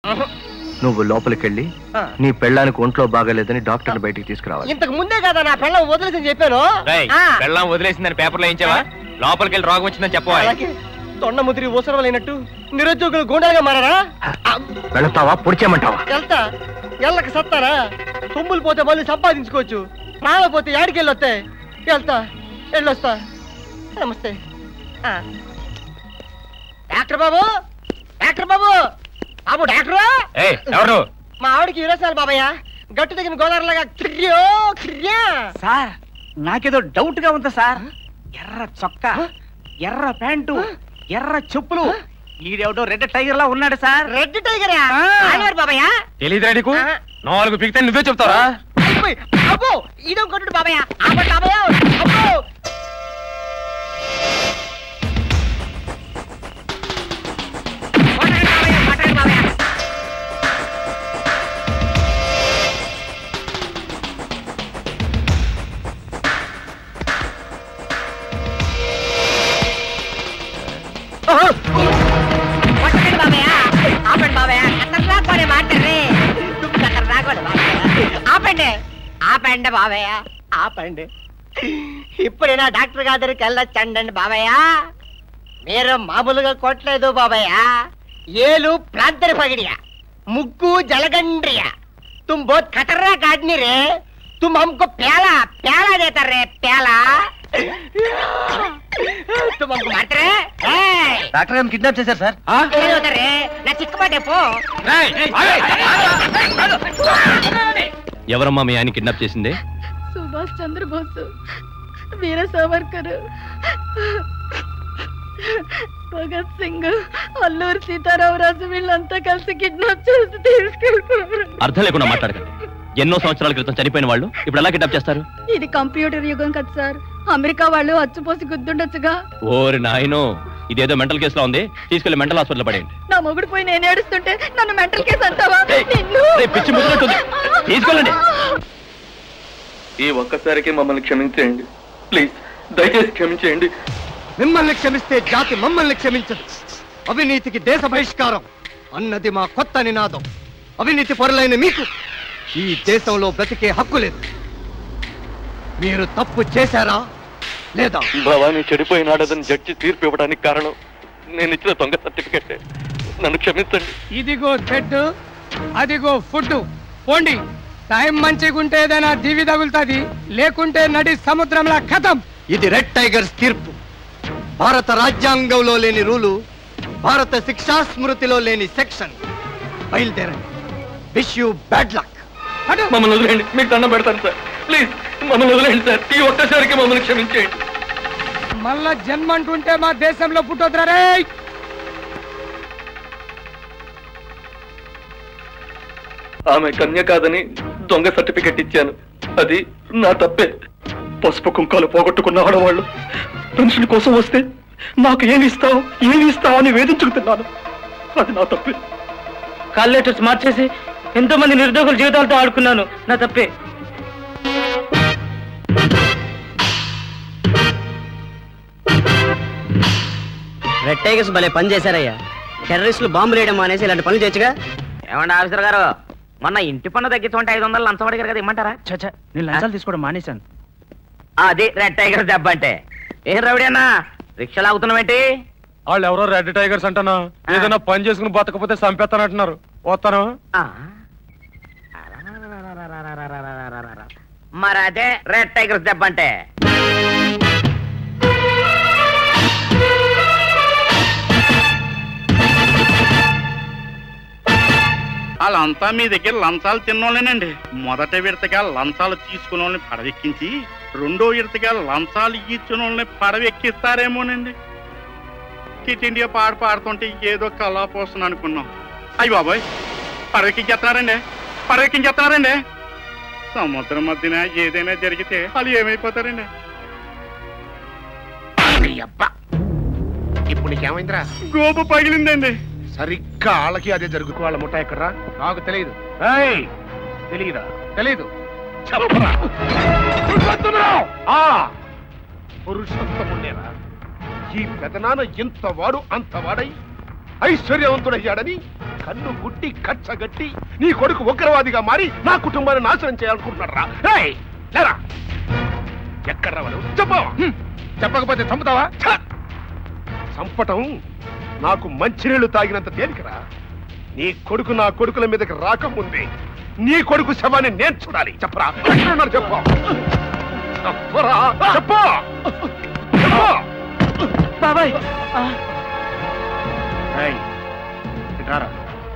నువ్వు లోపలికి వెళ్ళి ఆ. నీ పెళ్ళానికి ఒంట్లో బాగాలేదని డాక్టర్ని బయటికి తీసుకురావాలి ఇంతకు ముందే కదా నా పిల్లలు వదిలేసి చెప్పాను ఆ, పెళ్ళం వదిలేసిందని పేపర్లో వేయించావా లోపలికి వెళ్ళి రోగం వచ్చిందని చెప్పవా అలాగే తొండ ముదిరి ఊసరవలేనట్టు నిరుద్యోగులు గుండెలుగా మారారా ఆ, వెళతావా పొడిచేయమంటావా వెళ్తా ఎల్లకి సత్తారా తుమ్ములు పోతే మళ్ళీ సంపాదించుకోవచ్చు ప్రాణం పోతే యాడికి వెళ్ళొస్తే వెళ్తా వెళ్ళొస్తా నమస్తే ఆ. డాక్టర్ బాబు డాక్టర్ బాబు బాబు డాక్టరు ఏయ్ ఎవరు నువ్వు? మా ఆవిడకి ఇరసాలు బాబయ్య గట్టు తగిన గోదావరిలాగా క్రియో క్రియా సార్ నాకేదో డౌట్ గా ఉంది సార్ ఎర్ర చొక్కా ఎర్ర ప్యాంటు ఎర్ర చెప్పులు ఈడెవడో రెడ్ టైగర్ లా ఉన్నాడు సార్ రెడ్ టైగరా ఆడవారు బాబయ్య తెలీదురా నీకు ఆ. నాలుగు పిక్తే నువ్వే చెప్తావా అయిపోయి. అబ్బో ఈడో కొట్టుడు బాబయ్య ఆపండి బాబయ్య అబ్బో కొట్టండి బాబయ్య, కొట్టండి బాబయ్య. కొట్టండి బాబయ్య ఆపండి బాబయ్య ఖతర్నాక్ వాడే మాట్లాడరే తుమ్ ఖతర్నాక్ వాడే మాట్లాడరే. ఆపండి ఆపండి బాబయ్య ఆపండి ఇప్పుడైనా డాక్టర్ గారి దగ్గరికి వెళ్ళొచ్చండి బాబయ్య మీరు మామూలుగా కొట్టలేదు బాబయ్య ఏలు ప్రాంతరి పగిడియా ముగ్గు జలగండ్రియ తుమ్ బోత్ ఖతర్నాక్ ఆద్మీ రే తుమ్ హమ్కో ప్యాలా ప్యాలా దేతా రే ప్యాలా తుమ్ హమ్కో మారతే రే ఏయ్! డాక్టర్ గారిని కిడ్నాప్ చేశారు సార్ ఏయ్ వదరే, నా చిక్కుపాటే పో ఎవరమ్మా మీ ఆయన కిడ్నాప్ చేసింది సుభాష్ చంద్రబోస్ వీర సావర్కర్ భగత్ సింగ్ అల్లూరి సీతారామరాజు వీళ్ళంతా కలిసి కిడ్నాప్ చేసి తీసుకెళ్ళిపోయారు అర్థం లేకుండా మాట్లాడకండి ఎన్నో సంవత్సరాల క్రితం చనిపోయిన వాళ్ళు ఇప్పుడు ఎలా కిడ్నాప్ చేస్తారు ఇది కంప్యూటర్ యుగం కదా సార్ అమెరికా వాళ్ళు అచ్చుపోసి గుద్దుండొచ్చుగా ఓరి నాయనో ఇదేదో మెంటల్ కేసులో ఉంది తీసుకెళ్లి మెంటల్ హాస్పిటల్ పడేయండి నా మొగుడు పోయి నేను ఏడుస్తుంటే నన్ను మెంటల్ కేసు అంటావా నిన్ను రేయ్, పిచ్చి ముద్దునట్టుంది. తీసుకెళ్ళండి. ఈ ఒక్కసారికి మమ్మల్ని క్షమించేయండి ప్లీజ్ దయచేసి క్షమించేయండి మిమ్మల్ని క్షమిస్తే జాతి మమ్మల్ని క్షమించదు అవినీతికి దేశ బహిష్కారం అన్నది మా కొత్త నినాదం అవినీతి పరులైన మీకు ఈ దేశంలో బ్రతికే హక్కు లేదు మీరు తప్పు చేశారా లేదా భవానీ చెడిపోయినాడదని జడ్జి తీర్పు ఇవ్వడానికి కారణం నేను ఇచ్చిన దొంగ సర్టిఫికెట్ నన్ను క్షమించండి ఇదిగో బెడ్ అదిగో ఫుడ్ పోండి టైం మంచిగుంటే ఏదైనా దివి తగులుతుంది లేకుంటే నడి సముద్రంలో కథం ఇది రెడ్ టైగర్స్ తీర్పు భారత రాజ్యాంగంలో లేని రూలు భారత శిక్షా స్మృతిలో లేని సెక్షన్ బయలుదేరండి విష్ యూ బ్యాడ్ లక్ మమ్మల్ని వదిలేండి మీకు దండం పెడతాను సార్ ప్లీజ్ మమ్మల్ని వదిలేండి సార్ ఈ ఒక్కసారికి మమ్మల్ని క్షమించేయండి మళ్ళా జన్మ అంటుంటే మా దేశంలో పుట్టొద్దురా రే ఆమె కన్య కాదని దొంగ సర్టిఫికెట్ ఇచ్చాను అది నా తప్పే పసుపు కుంకాలు పోగొట్టుకున్న ఆడవాళ్ళు పెన్షన్ కోసం వస్తే నాకు ఏమి ఇస్తావు ఏమి ఇస్తావు అని వేధించుకుతున్నాను అది నా తప్పే కాల్ లెటర్స్ మార్చేసి ఎంతో మంది నిరుద్యోగుల జీవితాలతో ఆడుకున్నాను నా తప్పే రెడ్ టైగర్స్ భలే పని చేశారయ్యా టెర్రరిస్టులు బాంబులు వేయడం మానేసి ఇలాంటి పనులు చేయొచ్చుగా ఏమండి ఆఫీసర్ గారు మొన్న ఇంటి పన్ను తగ్గించుకుంటే ఐదు వందలు లంచం అడిగారు కదా ఇమ్మంటారా చచ్చా నేను లంచాలు తీసుకోవడం మానేశాను అది రెడ్ టైగర్ దెబ్బ అంటే ఏం రవిడి అన్న రిక్షాలు ఆగుతున్నావేంటి వాళ్ళు ఎవరో రెడ్ టైగర్స్ అంటానా ఏదైనా పని చేసుకుని బతకపోతే చంపేస్తానంటున్నారు వస్తాను ఆ. మరి అదే రెడ్ టైగర్స్ దెబ్బ అంటే వాళ్ళంతా మీ దగ్గర లంచాలు తిన్నోళ్ళేనండి మొదట విడతగా లంచాలు తీసుకున్న వాళ్ళని పడవెక్కించి రెండో విడతగా లంచాలు ఇచ్చిన వాళ్ళని పడవెక్కిస్తారేమోనండి కిట్ ఇండియా పాట పాడుతుంటే ఏదో కళా పోస్తుంది అనుకున్నాం అయ్యి బాబాయ్ పడవెక్కించేస్తున్నారండి పడవెక్కించేస్తున్నారండి సముద్రం మధ్యన ఏదైనా జరిగితే వాళ్ళు ఏమైపోతారండి ఇప్పుడు నీకేమైందిరా గోపు పగిలిందండి సరిగ్గా వాళ్ళకి అదే జరుగుతూ వాళ్ళ ముఠా ఎక్కడ్రా నాకు తెలియదు తెలియదా తెలీదు చెప్పరా పురుషోత్తమరావు! ఆ పురుషోత్తముండేరా ఈ పెదనాన్న ఇంత వాడు అంత వాడై ఐశ్వర్యవంతుడయ్యాడని కన్ను గుట్టి కచ్చగట్టి నీ కొడుకు ఉగ్రవాదిగా మారి నా కుటుంబాన్ని నాశనం చేయాలనుకుంటున్నాడు రా రేయ్, లేరా ఎక్కడ వాడు చెప్పు హ్మ్. చెప్పకపోతే చంపుతావా ఛ! చంపటం నాకు మంచినీళ్లు తాగినంత తేలికరా నీ కొడుకు నా కొడుకుల మీదకి రాకముందే నీ కొడుకు శవాన్ని నేను చూడాలి చెప్పరా ఎక్కడున్నారు చెప్పు చెప్పరా చెప్పు చెప్పు బాబాయ్ ఏయ్, ఇటు రారా.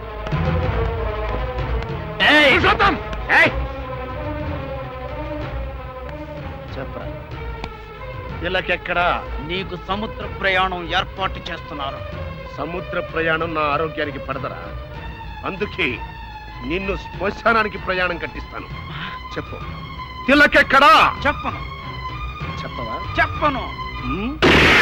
ఏయ్ పురుషోత్తం! ఏయ్! చెప్పరా ఇలాకెక్కడా నీకు సముద్ర ప్రయాణం ఏర్పాటు చేస్తున్నారు సముద్ర ప్రయాణం నా ఆరోగ్యానికి పడదరా అందుకే నిన్ను శ్మశానానికి ప్రయాణం కట్టిస్తాను చెప్పు తిలకెక్కడా చెప్పను చెప్పవా చెప్పను ఉమ్?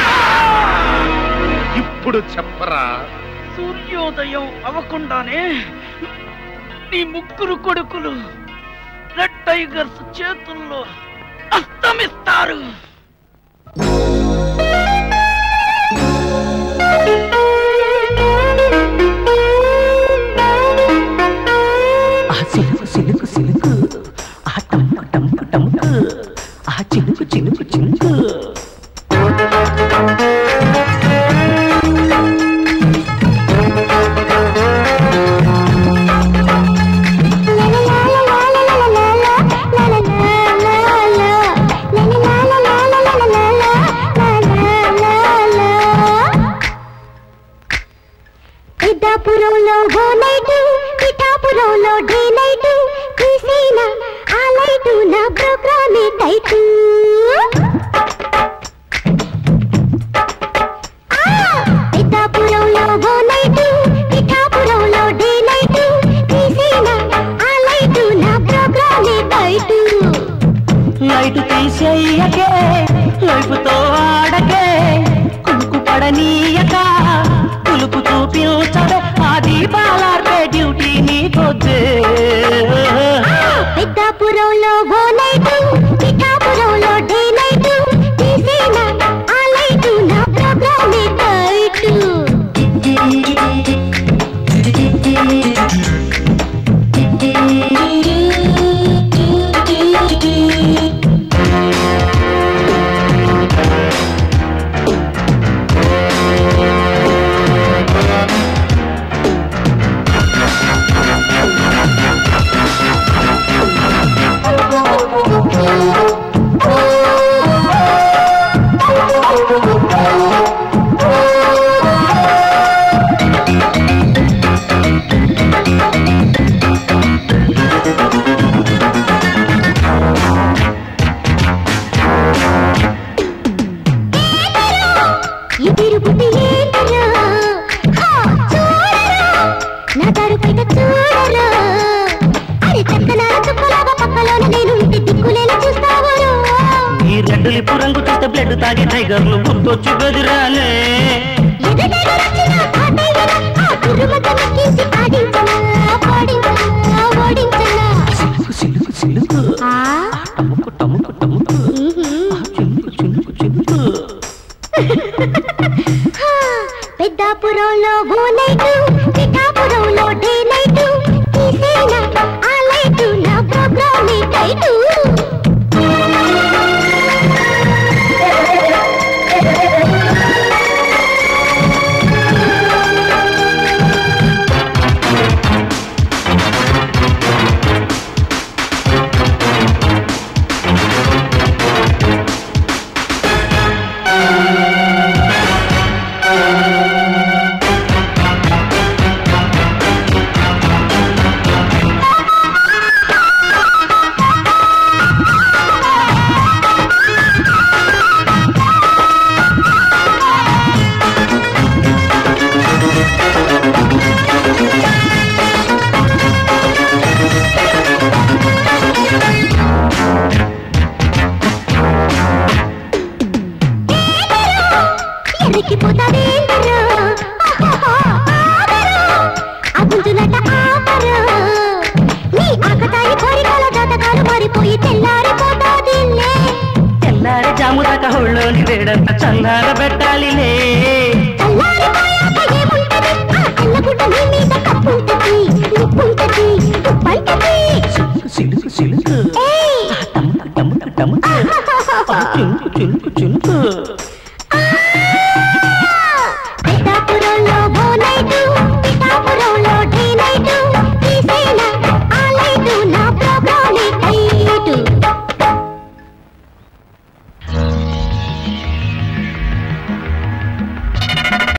ఇప్పుడు చెప్పరా సూర్యోదయం అవ్వకుండానే నీ ముగ్గురు కొడుకులు రెడ్ టైగర్స్ చేతుల్లో అస్తమిస్తారు ఆ సిలుకు సిలుకు సిలుకు ఆ టంకు టంకు టంకు ఆ చిలుకు చిలుకు చిలుకు పిఠాపురంలో ఓ నైటు పిఠాపురంలో డే నైటు తీసేన ఆ లైటు నా ప్రోగ్రామే టైటు పిఠాపురంలో ఓ నైటు పిఠాపురంలో డే నైటు తీసేన ఆ లైటు నా ప్రోగ్రామే టైటు లైట్ తీసేయకే లైఫ్తో ఆడకే కునుకు పడనీయక కులుపు చూపించవే ఆ దీపాలార్పే డ్యూటీ నీకొద్దే పిఠాపురంలో ఓ నైటు పిఠాపురంలో డే నైటు తీసేన ఆ లైటు నా ప్రోగ్రామే టైటు ఈ తిరుగుతి ఏంటరా హా, చూడరా నా తరుపైన చూడరా అరే చక్కన చుక్కలాగా పక్కలోన నేను ఇంటి దిక్కులేలా చూస్తావరు ఈ రెడ్ లిప్పు రంగు చూస్తే బ్లడ్ తాగే టైగర్లు గుర్తొచ్చి బెదిరాలే ఎదుటెదురొచ్చిన పాటయ్యన ఆ దుర్మత నక్కించి ఆడించనా పాడించనా ఓడించనా సిలుకు సిలుకు సిలుకు ఆ టముకు టముకు టముకు ఆ చిలుకు చిలుకు చిలుకు హా, పెద్దాపురంలో ఓ నైటు పిఠాపురంలో డే నైటు తీసేనా ఆ లైటు నా ప్రోగ్రామే టైటు ఎరికిపోతావేంటరా ఆ గుంజులట ఆపరా నీ ఆకతాయి కోరికల జాతకాలు మారిపోయి తెల్లారిపోతాదిలే తెల్లారి జాము దాకా హోళ్ళోని వేడంత చల్లార పెట్టాలిలే తెల్లారిపోయాక ఏముంటది ఆ తెల్ల పడుకుంటే నీ మీద కప్పుంటది నిప్పుంటది ఉప్పంటది సిలుకు సిలుకు ఏయ్ టముకు టముకు టముకు ఆ చినుకు చినుకు చినుకు